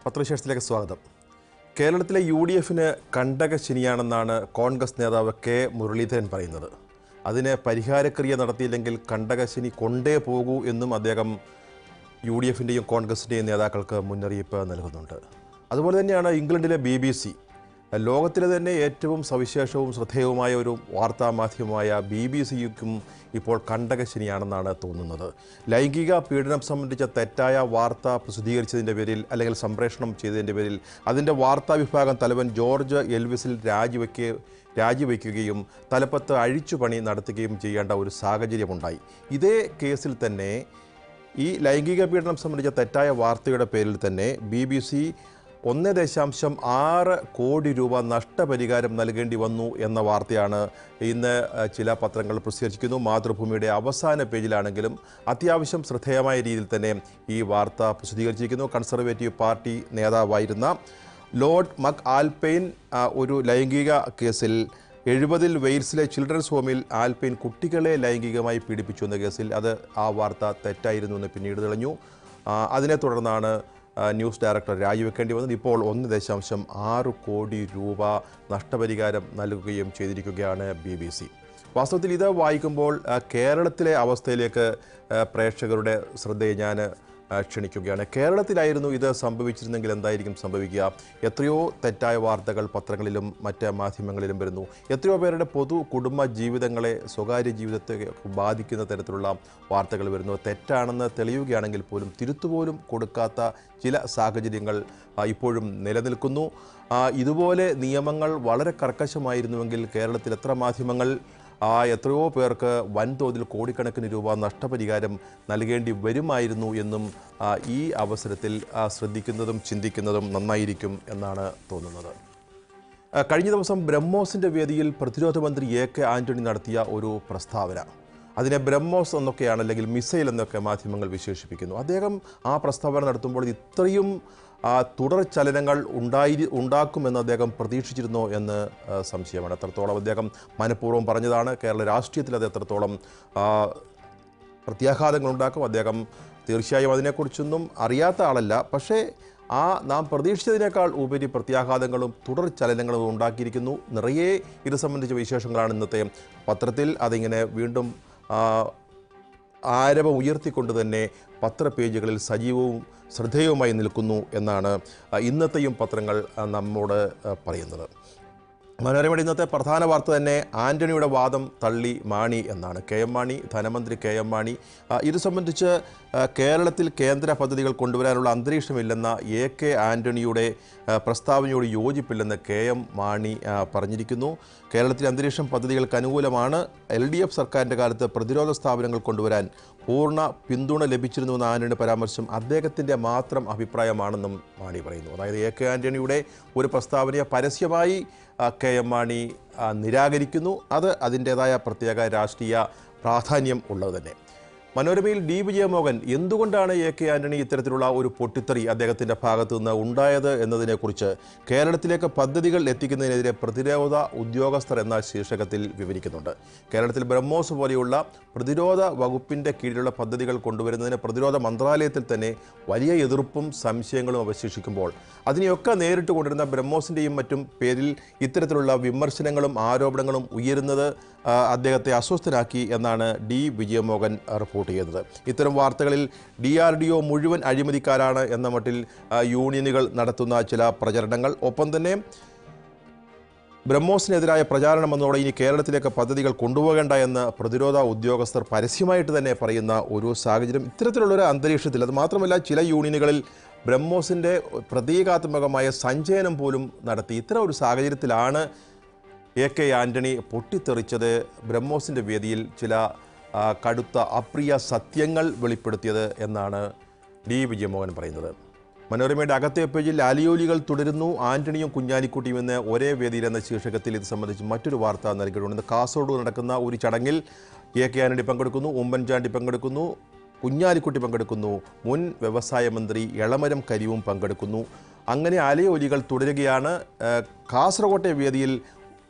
പത്രവിശേഷത്തിലേക്ക് സ്വാഗതം കേരളത്തിലെ U D എഫിന് കണ്ടകശനിയാണെന്നാണ് കോൺഗ്രസ് നേതാവ് കെ മുരളീധരൻ പറയുന്നത് അതിന് പരിഹാരക്രിയ നടത്തിയില്ലെങ്കിൽ കണ്ടകശനി കൊണ്ടേ പോകൂ എന്നും അദ്ദേഹം യു ഡി എഫിൻ്റെയും കോൺഗ്രസിൻ്റെയും നേതാക്കൾക്ക് മുന്നറിയിപ്പ് നൽകുന്നുണ്ട് അതുപോലെ തന്നെയാണ് ഇംഗ്ലണ്ടിലെ ബി ബി സി ലോകത്തിലെ തന്നെ ഏറ്റവും സവിശേഷവും ശ്രദ്ധേയവുമായ ഒരു വാർത്താ മാധ്യമമായ ബി ബി സിക്കും ഇപ്പോൾ കണ്ടകശനിയാണെന്നാണ് തോന്നുന്നത് ലൈംഗിക പീഡനം സംബന്ധിച്ച തെറ്റായ വാർത്ത പ്രസിദ്ധീകരിച്ചതിൻ്റെ പേരിൽ അല്ലെങ്കിൽ സംപ്രേഷണം ചെയ്തതിൻ്റെ പേരിൽ അതിൻ്റെ വാർത്താ വിഭാഗം തലവൻ ജോർജ് എൽവിസിൽ രാജിവെക്കുക രാജിവെക്കുകയും തലപ്പത്ത് അഴിച്ചുപണി നടത്തുകയും ചെയ്യേണ്ട ഒരു സാഹചര്യമുണ്ടായി ഇതേ കേസിൽ തന്നെ ഈ ലൈംഗിക പീഡനം സംബന്ധിച്ച തെറ്റായ വാർത്തയുടെ പേരിൽ തന്നെ ബി ബി സി ഒന്ന് ദശാംശം ആറ് കോടി രൂപ നഷ്ടപരിഹാരം നൽകേണ്ടി വന്നു എന്ന വാർത്തയാണ് ഇന്ന് അഹ്, ചില പത്രങ്ങൾ പ്രസിദ്ധീകരിക്കുന്നു മാതൃഭൂമിയുടെ അവസാന പേജിലാണെങ്കിലും അത്യാവശ്യം ശ്രദ്ധേയമായ രീതിയിൽ തന്നെ ഈ വാർത്ത പ്രസിദ്ധീകരിച്ചിരിക്കുന്നു കൺസർവേറ്റീവ് പാർട്ടി നേതാവായിരുന്ന ലോർഡ് മക് ആൽപെയിൻ ആ, ഒരു ലൈംഗിക കേസിൽ എഴുപതിൽ വെയിൽസിലെ ചിൽഡ്രൻസ് ഹോമിൽ ആൽപെയിൻ കുട്ടികളെ ലൈംഗികമായി പീഡിപ്പിച്ചു എന്ന കേസിൽ അത് ആ വാർത്ത തെറ്റായിരുന്നു എന്ന് പിന്നീട് തെളിഞ്ഞു ആ, അതിനെ തുടർന്നാണ് ആ, ന്യൂസ് ഡയറക്ടർ രാജിവെക്കേണ്ടി വന്നത് ഇപ്പോൾ ഒന്ന് ദശാംശം ആറ് കോടി രൂപ നഷ്ടപരിഹാരം നൽകുകയും ചെയ്തിരിക്കുകയാണ് ബി ബി സി വാസ്തവത്തിൽ ഇത് വായിക്കുമ്പോൾ ആ, കേരളത്തിലെ അവസ്ഥയിലേക്ക് ആ, പ്രേക്ഷകരുടെ ശ്രദ്ധയെ ഞാൻ ആ, ക്ഷണിക്കുകയാണ് കേരളത്തിലായിരുന്നു ഇത് സംഭവിച്ചിരുന്നെങ്കിൽ എന്തായിരിക്കും സംഭവിക്കുക എത്രയോ തെറ്റായ വാർത്തകൾ പത്രങ്ങളിലും മറ്റ് മാധ്യമങ്ങളിലും വരുന്നു എത്രയോ പേരുടെ പൊതു കുടുംബ ജീവിതങ്ങളെ സ്വകാര്യ ജീവിതത്തെ ബാധിക്കുന്ന തരത്തിലുള്ള വാർത്തകൾ വരുന്നു തെറ്റാണെന്ന് തെളിയുകയാണെങ്കിൽ പോലും തിരുത്തുപോലും കൊടുക്കാത്ത ചില സാഹചര്യങ്ങൾ ആ, ഇപ്പോഴും നിലനിൽക്കുന്നു ആ, ഇതുപോലെ നിയമങ്ങൾ വളരെ കർക്കശമായിരുന്നുവെങ്കിൽ കേരളത്തിൽ എത്ര മാധ്യമങ്ങൾ ആ എത്രയോ പേർക്ക് വൻതോതിൽ കോടിക്കണക്കിന് രൂപ നഷ്ടപരിഹാരം നൽകേണ്ടി വരുമായിരുന്നു എന്നും ആ, ഈ അവസരത്തിൽ ആ, ശ്രദ്ധിക്കുന്നതും ചിന്തിക്കുന്നതും നന്നായിരിക്കും എന്നാണ് തോന്നുന്നത് ആ, കഴിഞ്ഞ ദിവസം ബ്രഹ്മോസിൻ്റെ വേദിയിൽ പ്രതിരോധ മന്ത്രി എ കെ ആന്റണി നടത്തിയ ഒരു പ്രസ്താവന അതിനെ ബ്രഹ്മോസ് എന്നൊക്കെയാണ് അല്ലെങ്കിൽ മിസൈൽ എന്നൊക്കെ മാധ്യമങ്ങൾ വിശേഷിപ്പിക്കുന്നു അദ്ദേഹം ആ പ്രസ്താവന നടത്തുമ്പോൾ ഇത് ഇത്രയും ആ, തുടർ ചലനങ്ങൾ ഉണ്ടായി ഉണ്ടാക്കുമെന്ന് അദ്ദേഹം പ്രതീക്ഷിച്ചിരുന്നോ എന്ന് ആ, സംശയമാണ് എത്രത്തോളം അദ്ദേഹം മനഃപൂർവ്വം പറഞ്ഞതാണ് കേരള രാഷ്ട്രീയത്തിൽ അത് എത്രത്തോളം ആ, പ്രത്യാഘാതങ്ങൾ ഉണ്ടാക്കും അദ്ദേഹം തീർച്ചയായും അതിനെക്കുറിച്ചൊന്നും അറിയാത്ത ആളല്ല പക്ഷേ ആ നാം പ്രതീക്ഷിച്ചതിനേക്കാൾ ഉപരി പ്രത്യാഘാതങ്ങളും തുടർ ചലനങ്ങളും ഉണ്ടാക്കിയിരിക്കുന്നു നിറയെ ഇത് സംബന്ധിച്ച വിശേഷങ്ങളാണ് ഇന്നത്തെ പത്രത്തിൽ അതിങ്ങനെ വീണ്ടും ആ, ആരവം ഉയർത്തിക്കൊണ്ട് തന്നെ പത്രപേജുകളിൽ സജീവവും ശ്രദ്ധേയവുമായി നിൽക്കുന്നു എന്നാണ് ആ, ഇന്നത്തെയും പത്രങ്ങൾ ആ, നമ്മോട് ആ, പറയുന്നത് മനോരമയുടെ ഇന്നത്തെ പ്രധാന വാർത്ത തന്നെ ആന്റണിയുടെ വാദം തള്ളി മാണി എന്നാണ് കെ എം മാണി ധനമന്ത്രി കെ എം മാണി ആ, ഇത് സംബന്ധിച്ച് ആ, കേരളത്തിൽ കേന്ദ്ര പദ്ധതികൾ കൊണ്ടുവരാനുള്ള അന്തരീക്ഷമില്ലെന്ന എ കെ ആന്റണിയുടെ ആ, പ്രസ്താവനയോട് യോജിപ്പില്ലെന്ന് കെ എം മാണി ആ, പറഞ്ഞിരിക്കുന്നു കേരളത്തിലെ അന്തരീക്ഷം പദ്ധതികൾക്ക് അനുകൂലമാണ് എൽ ഡി എഫ് സർക്കാരിൻ്റെ കാലത്ത് പ്രതിരോധ സ്ഥാപനങ്ങൾ കൊണ്ടുവരാൻ പൂർണ്ണ പിന്തുണ ലഭിച്ചിരുന്നുവെന്ന ആന്റണിയുടെ പരാമർശം അദ്ദേഹത്തിൻ്റെ മാത്രം അഭിപ്രായമാണെന്നും മാണി പറയുന്നു അതായത് എ കെ ആന്റണിയുടെ ഒരു പ്രസ്താവനയെ പരസ്യമായി ആ, കെ എം മാണി ആ, നിരാകരിക്കുന്നു അത് അതിൻ്റേതായ പ്രത്യേക രാഷ്ട്രീയ പ്രാധാന്യം ഉള്ളത് തന്നെ മനോരമയിൽ ഡി വിജയമോഹൻ എന്തുകൊണ്ടാണ് എ കെ ആന്റണി ഇത്തരത്തിലുള്ള ഒരു പൊട്ടിത്തെറി അദ്ദേഹത്തിൻ്റെ ഭാഗത്തു നിന്ന് ഉണ്ടായത് എന്നതിനെക്കുറിച്ച് കേരളത്തിലേക്ക് പദ്ധതികൾ എത്തിക്കുന്നതിനെതിരെ പ്രതിരോധ ഉദ്യോഗസ്ഥർ എന്ന ശീർഷകത്തിൽ വിവരിക്കുന്നുണ്ട് കേരളത്തിൽ ബ്രഹ്മോസ് പോലെയുള്ള പ്രതിരോധ വകുപ്പിൻ്റെ കീഴിലുള്ള പദ്ധതികൾ കൊണ്ടുവരുന്നതിന് പ്രതിരോധ മന്ത്രാലയത്തിൽ തന്നെ വലിയ എതിർപ്പും സംശയങ്ങളും അവശേഷിക്കുമ്പോൾ അതിനെയൊക്കെ നേരിട്ട് കൊണ്ടിരുന്ന ബ്രഹ്മോസിൻ്റെയും മറ്റും പേരിൽ ഇത്തരത്തിലുള്ള വിമർശനങ്ങളും ആരോപണങ്ങളും ഉയരുന്നത് ആ, അദ്ദേഹത്തെ അസ്വസ്ഥനാക്കി എന്നാണ് ഡി വിജയമോഹൻ റിപ്പോർട്ട് ചെയ്യുന്നത് ഇത്തരം വാർത്തകളിൽ ഡി ആർ ഡി ഒ മുഴുവൻ അഴിമതിക്കാരാണ് എന്ന മട്ടിൽ ആ, യൂണിയനുകൾ നടത്തുന്ന ചില പ്രചരണങ്ങൾ ഒപ്പം തന്നെ ബ്രഹ്മോസിനെതിരായ പ്രചാരണം എന്നതോടെ ഇനി കേരളത്തിലേക്ക് പദ്ധതികൾ കൊണ്ടുപോകേണ്ട എന്ന് പ്രതിരോധ ഉദ്യോഗസ്ഥർ പരസ്യമായിട്ട് തന്നെ പറയുന്ന ഒരു സാഹചര്യം ഇത്തരത്തിലുള്ളൊരു അന്തരീക്ഷത്തിൽ അത് മാത്രമല്ല ചില യൂണിയനുകളിൽ ബ്രഹ്മോസിൻ്റെ പ്രതീകാത്മകമായ സഞ്ചയനം പോലും നടത്തി ഇത്തരം ഒരു സാഹചര്യത്തിലാണ് എ കെ ആന്റണി പൊട്ടിത്തെറിച്ചത് ബ്രഹ്മോസിൻ്റെ വേദിയിൽ ചില ആ, കടുത്ത അപ്രിയ സത്യങ്ങൾ വെളിപ്പെടുത്തിയത് എന്നാണ് ഡി വിജയമോഹൻ പറയുന്നത് മനോരമയുടെ അകത്തെ പേജിൽ അലിയോലികൾ തുടരുന്നു ആന്റണിയും കുഞ്ഞാലിക്കുട്ടിയും എന്ന് ഒരേ വേദിയിൽ എന്ന ശീർഷകത്തിൽ ഇത് സംബന്ധിച്ച് മറ്റൊരു വാർത്ത നൽകിയിട്ടുണ്ട് ഇന്ന് കാസർഗോഡ് നടക്കുന്ന ഒരു ചടങ്ങിൽ എ കെ ആന്റണി പങ്കെടുക്കുന്നു ഉമ്മൻചാണ്ടി പങ്കെടുക്കുന്നു കുഞ്ഞാലിക്കുട്ടി പങ്കെടുക്കുന്നു മുൻ വ്യവസായ മന്ത്രി എളമരം കരിവും പങ്കെടുക്കുന്നു അങ്ങനെ അലയൊലികൾ തുടരുകയാണ് ഏഹ്, കാസർകോട്ടെ വേദിയിൽ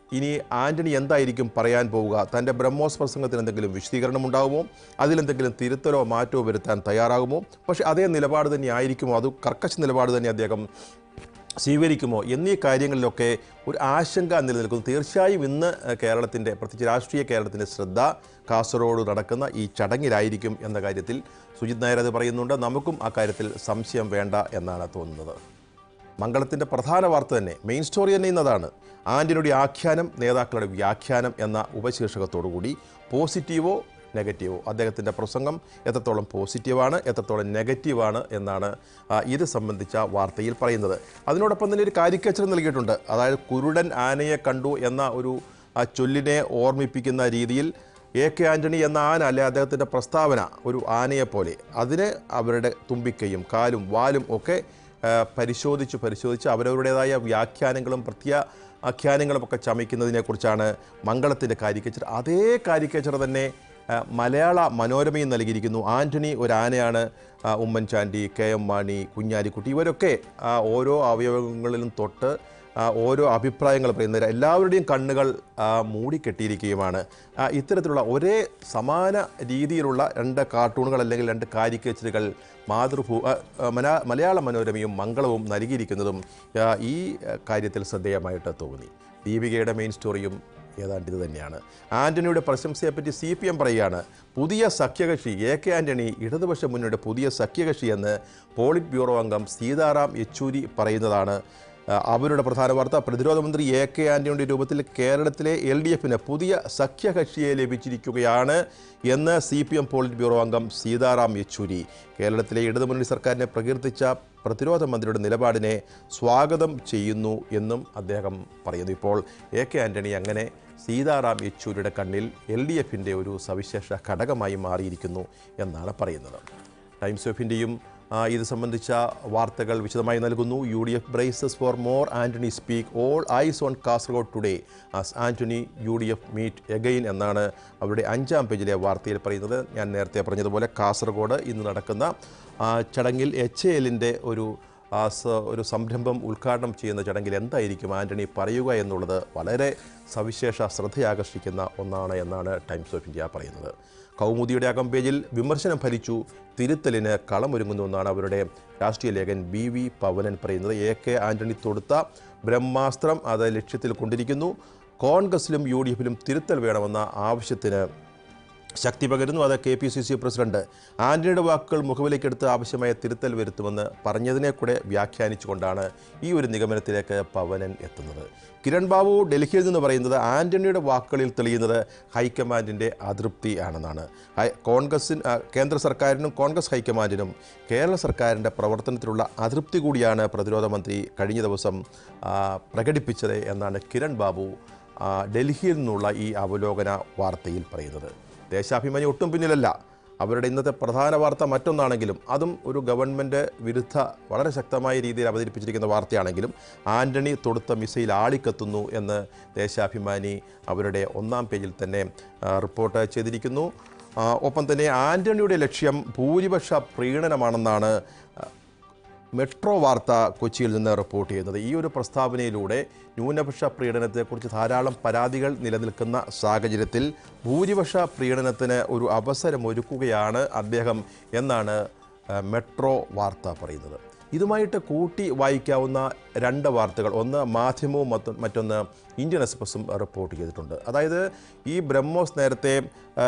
ഇനി ആന്റണി എന്തായിരിക്കും പറയാൻ പോവുക തൻ്റെ ബ്രഹ്മോസ് പ്രസംഗത്തിന് എന്തെങ്കിലും വിശദീകരണം ഉണ്ടാകുമോ അതിലെന്തെങ്കിലും തിരുത്തലോ മാറ്റമോ വരുത്താൻ തയ്യാറാകുമോ പക്ഷേ അതേ നിലപാട് തന്നെ ആയിരിക്കുമോ അത് കർക്കശ നിലപാട് തന്നെ അദ്ദേഹം സ്വീകരിക്കുമോ എന്നീ കാര്യങ്ങളിലൊക്കെ ഒരു ആശങ്ക നിലനിൽക്കുന്നു തീർച്ചയായും ഇന്ന് കേരളത്തിൻ്റെ പ്രത്യേകിച്ച് രാഷ്ട്രീയ കേരളത്തിൻ്റെ ശ്രദ്ധ കാസർഗോഡ് നടക്കുന്ന ഈ ചടങ്ങിലായിരിക്കും എന്ന കാര്യത്തിൽ സുജിത് നായർ അത് പറയുന്നുണ്ട് നമുക്കും ആ കാര്യത്തിൽ സംശയം വേണ്ട എന്നാണ് തോന്നുന്നത് മംഗളത്തിൻ്റെ പ്രധാന വാർത്ത തന്നെ മെയിൻ സ്റ്റോറി തന്നെ ഇന്നതാണ് ആന്റണിയുടെ ആഖ്യാനം നേതാക്കളുടെ വ്യാഖ്യാനം എന്ന ഉപശീർഷകത്തോടു കൂടി പോസിറ്റീവോ നെഗറ്റീവോ അദ്ദേഹത്തിൻ്റെ പ്രസംഗം എത്രത്തോളം പോസിറ്റീവാണ് എത്രത്തോളം നെഗറ്റീവാണ് എന്നാണ് ആ, ഇത് സംബന്ധിച്ച വാർത്തയിൽ പറയുന്നത് അതിനോടൊപ്പം തന്നെ ഒരു കാരിക്കച്ചർ നൽകിയിട്ടുണ്ട് അതായത് കുരുടൻ ആനയെ കണ്ടു എന്ന ഒരു ആ, ചൊല്ലിനെ ഓർമ്മിപ്പിക്കുന്ന രീതിയിൽ എ കെ ആൻ്റണി എന്ന ആന അല്ലെ അദ്ദേഹത്തിൻ്റെ പ്രസ്താവന ഒരു ആനയെപ്പോലെ അതിന് അവരുടെ തുമ്പിക്കൈയും കാലും വാലും ഒക്കെ ആ, പരിശോധിച്ച് പരിശോധിച്ച് അവരവരുടേതായ വ്യാഖ്യാനങ്ങളും പ്രത്യാഖ്യാനങ്ങളും ഒക്കെ ചമയ്ക്കുന്നതിനെക്കുറിച്ചാണ് മംഗളത്തിൻ്റെ കാരിക്കേച്ചർ അതേ കാരിക്കേച്ചർ തന്നെ ആ, മലയാള മനോരമയും നൽകിയിരിക്കുന്നു ആൻ്റണി ഒരു ആനയാണ് ആ, ഉമ്മൻചാണ്ടി കെ എം മാണി കുഞ്ഞാലിക്കുട്ടി ഇവരൊക്കെ ആ, ഓരോ അവയവങ്ങളിലും തൊട്ട് ആ, ഓരോ അഭിപ്രായങ്ങൾ പറയുന്നത് എല്ലാവരുടെയും കണ്ണുകൾ ആ, മൂടിക്കെട്ടിയിരിക്കുകയുമാണ് ആ, ഇത്തരത്തിലുള്ള ഒരേ സമാന രീതിയിലുള്ള രണ്ട് കാർട്ടൂണുകൾ അല്ലെങ്കിൽ രണ്ട് കാരിക്കേച്ചറുകൾ മാതൃഭൂ ആ, ആ, മന- മലയാള മനോരമയും മംഗളവും നൽകിയിരിക്കുന്നതും ആ, ഈ ആ, കാര്യത്തിൽ ശ്രദ്ധേയമായിട്ട് തോന്നി ദീപികയുടെ മെയിൻ സ്റ്റോറിയും ഏതാണ്ട് ഇത് തന്നെയാണ് ആന്റണിയുടെ പ്രശംസയെപ്പറ്റി സി പി എം പറയുകയാണ് പുതിയ സഖ്യകക്ഷി എ കെ ആന്റണി ഇടതുപക്ഷ മുന്നണിയുടെ പുതിയ സഖ്യകക്ഷി എന്ന് പോളിറ്റ് ബ്യൂറോ അംഗം സീതാറാം യെച്ചൂരി പറയുന്നതാണ് ആ, അവരുടെ പ്രധാന വാർത്ത പ്രതിരോധ മന്ത്രി എ കെ ആന്റണിയുടെ രൂപത്തിൽ കേരളത്തിലെ എൽ ഡി എഫിന് പുതിയ സഖ്യകക്ഷിയെ ലഭിച്ചിരിക്കുകയാണ് എന്ന് C P M politburo അംഗം സീതാറാം യെച്ചൂരി കേരളത്തിലെ ഇടതുമുന്നണി സർക്കാരിനെ പ്രകീർത്തിച്ച പ്രതിരോധ മന്ത്രിയുടെ നിലപാടിനെ സ്വാഗതം ചെയ്യുന്നു എന്നും അദ്ദേഹം പറയുന്നു ഇപ്പോൾ എ കെ ആന്റണി അങ്ങനെ സീതാറാം യെച്ചൂരിയുടെ കണ്ണിൽ എൽ ഡി എഫിൻ്റെ ഒരു സവിശേഷ ഘടകമായി മാറിയിരിക്കുന്നു എന്നാണ് പറയുന്നത് ടൈംസ് ഓഫ് ഇന്ത്യയും ആ, ഇത് സംബന്ധിച്ച വാർത്തകൾ വിശദമായി നൽകുന്നു U D F braces for more Antony speak all eyes on Kasaragod today as Antony U D F meet again എന്നാണ് അവരുടെ അഞ്ചാം പേജിലെ വാർത്തയിൽ പറയുന്നത് ഞാൻ നേരത്തെ പറഞ്ഞതുപോലെ കാസർഗോഡ് ഇന്ന് നടക്കുന്ന ആ, ചടങ്ങിൽ എച്ച് എ എല്ലിൻ്റെ ഒരു ആ സ- ഒരു സംരംഭം ഉദ്ഘാടനം ചെയ്യുന്ന ചടങ്ങിൽ എന്തായിരിക്കും ആന്റണി പറയുക എന്നുള്ളത് വളരെ സവിശേഷ ശ്രദ്ധയാകർഷിക്കുന്ന ഒന്നാണ് എന്നാണ് ടൈംസ് ഓഫ് ഇന്ത്യ പറയുന്നത് കൗമുദിയുടെ അകം പേജിൽ വിമർശനം ഭരിച്ചു തിരുത്തലിന് കളമൊരുങ്ങുന്നു എന്നാണ് അവരുടെ രാഷ്ട്രീയ ലേഖൻ ബി വി പവനൻ പറയുന്നത് എ കെ ആന്റണി തൊടുത്ത ബ്രഹ്മാസ്ത്രം അത് ലക്ഷ്യത്തിൽ കൊണ്ടിരിക്കുന്നു കോൺഗ്രസിലും യു ഡി എഫിലും തിരുത്തൽ വേണമെന്ന ആവശ്യത്തിന് ശക്തി പകരുന്നു അത് K P C C president ആന്റണിയുടെ വാക്കുകൾ മുഖവിലേക്കെടുത്ത് ആവശ്യമായ തിരുത്തൽ വരുത്തുമെന്ന് പറഞ്ഞതിനെ കൂടെ വ്യാഖ്യാനിച്ചുകൊണ്ടാണ് ഈ ഒരു നിഗമനത്തിലേക്ക് പവനൻ എത്തുന്നത് കിരൺ ബാബു ഡൽഹിയിൽ നിന്ന് പറയുന്നത് ആന്റണിയുടെ വാക്കുകളിൽ തെളിയുന്നത് ഹൈക്കമാൻഡിൻ്റെ അതൃപ്തി ആണെന്നാണ് ഹൈ- കോൺഗ്രസിൻ ആ, കേന്ദ്ര സർക്കാരിനും കോൺഗ്രസ് ഹൈക്കമാൻഡിനും കേരള സർക്കാരിൻ്റെ പ്രവർത്തനത്തിലുള്ള അതൃപ്തി കൂടിയാണ് പ്രതിരോധ മന്ത്രി കഴിഞ്ഞ ദിവസം ആ, പ്രകടിപ്പിച്ചത് എന്നാണ് കിരൺ ബാബു ആ, ഡൽഹിയിൽ നിന്നുള്ള ഈ അവലോകന വാർത്തയിൽ പറയുന്നത് ദേശാഭിമാനി ഒട്ടും പിന്നിലല്ല അവരുടെ ഇന്നത്തെ പ്രധാന വാർത്ത മറ്റൊന്നാണെങ്കിലും അതും ഒരു ഗവൺമെൻറ് വിരുദ്ധ വളരെ ശക്തമായ രീതിയിൽ അവതരിപ്പിച്ചിരിക്കുന്ന വാർത്തയാണെങ്കിലും ആന്റണി തൊടുത്ത മിസൈൽ ആളിക്കത്തുന്നു എന്ന് ദേശാഭിമാനി അവരുടെ ഒന്നാം പേജിൽ തന്നെ ആ, റിപ്പോർട്ട് ചെയ്തിരിക്കുന്നു ആ, ഒപ്പം തന്നെ ആന്റണിയുടെ ലക്ഷ്യം ഭൂരിപക്ഷ പ്രീണനമാണെന്നാണ് ആ, മെട്രോ വാർത്ത കൊച്ചിയിൽ നിന്ന് റിപ്പോർട്ട് ചെയ്യുന്നത് ഈ ഒരു പ്രസ്താവനയിലൂടെ ന്യൂനപക്ഷ പ്രീണനത്തെക്കുറിച്ച് ധാരാളം പരാതികൾ നിലനിൽക്കുന്ന സാഹചര്യത്തിൽ ഭൂരിപക്ഷ പ്രീണനത്തിന് ഒരു അവസരമൊരുക്കുകയാണ് അദ്ദേഹം എന്നാണ് ആ, മെട്രോ വാർത്ത പറയുന്നത് ഇതുമായിട്ട് കൂട്ടി വായിക്കാവുന്ന രണ്ട് വാർത്തകൾ ഒന്ന് മാധ്യമവും മറ്റൊ- മറ്റൊന്ന് ഇന്ത്യൻ എക്സ്പ്രസും റിപ്പോർട്ട് ചെയ്തിട്ടുണ്ട് അതായത് ഈ ബ്രഹ്മോസ് നേരത്തെ ആ,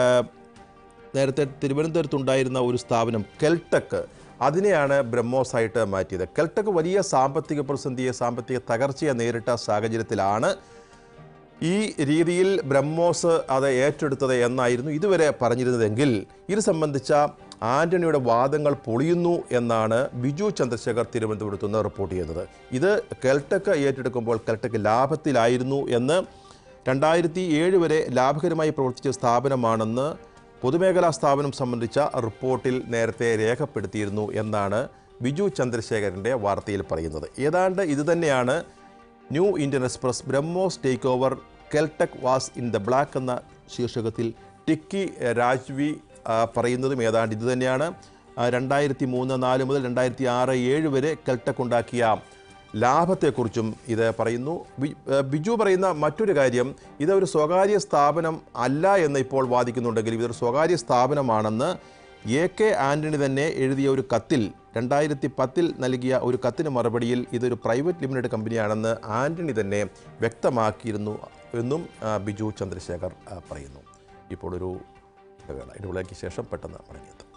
നേരത്തെ തിരുവനന്തപുരത്തുണ്ടായിരുന്ന ഒരു സ്ഥാപനം കെൽടെക് അതിനെയാണ് ബ്രഹ്മോസായിട്ട് മാറ്റിയത് കെൽടെക് വലിയ സാമ്പത്തിക പ്രതിസന്ധിയെ സാമ്പത്തിക തകർച്ചയെ നേരിട്ട സാഹചര്യത്തിലാണ് ഈ രീതിയിൽ ബ്രഹ്മോസ് അത് ഏറ്റെടുത്തത് എന്നായിരുന്നു ഇതുവരെ പറഞ്ഞിരുന്നതെങ്കിൽ ഇത് സംബന്ധിച്ച ആന്റണിയുടെ വാദങ്ങൾ പൊളിയുന്നു എന്നാണ് ബിജു ചന്ദ്രശേഖർ തിരുവനന്തപുരത്ത് നിന്ന് റിപ്പോർട്ട് ചെയ്യുന്നത് ഇത് കെൽടെക് ഏറ്റെടുക്കുമ്പോൾ കെൽടെക് ലാഭത്തിലായിരുന്നു എന്ന് രണ്ടായിരത്തി ഏഴ് വരെ ലാഭകരമായി പ്രവർത്തിച്ച സ്ഥാപനമാണെന്ന് പൊതുമേഖലാ സ്ഥാപനം സംബന്ധിച്ച റിപ്പോർട്ടിൽ നേരത്തെ രേഖപ്പെടുത്തിയിരുന്നു എന്നാണ് ബിജു ചന്ദ്രശേഖരൻ്റെ വാർത്തയിൽ പറയുന്നത് ഏതാണ്ട് ഇതുതന്നെയാണ് New Indian Express BrahMos take over Keltec was in the black എന്ന ശീർഷകത്തിൽ ടിക്കി രാജ്വി ആ, പറയുന്നതും ഏതാണ്ട് ഇതുതന്നെയാണ് രണ്ടായിരത്തി മൂന്ന് നാല് മുതൽ രണ്ടായിരത്തി ആറ് ഏഴ് വരെ കെൽടെക് ഉണ്ടാക്കിയ ലാഭത്തെക്കുറിച്ചും ഇത് പറയുന്നു ബി- ഏഹ് ബിജു പറയുന്ന മറ്റൊരു കാര്യം ഇതൊരു സ്വകാര്യ സ്ഥാപനം അല്ല എന്ന് ഇപ്പോൾ വാദിക്കുന്നുണ്ടെങ്കിലും ഇതൊരു സ്വകാര്യ സ്ഥാപനമാണെന്ന് എ കെ ആന്റണി തന്നെ എഴുതിയ ഒരു കത്തിൽ രണ്ടായിരത്തി പത്തിൽ നൽകിയ ഒരു കത്തിന് മറുപടിയിൽ ഇതൊരു പ്രൈവറ്റ് ലിമിറ്റഡ് കമ്പനിയാണെന്ന് ആന്റണി തന്നെ വ്യക്തമാക്കിയിരുന്നു എന്നും ആ, ബിജു ചന്ദ്രശേഖർ ആ, പറയുന്നു ഇപ്പോൾ ഒരു ഇടവേള ഇടവേളയ്ക്ക് ശേഷം പെട്ടെന്ന് മടങ്ങിയെത്തും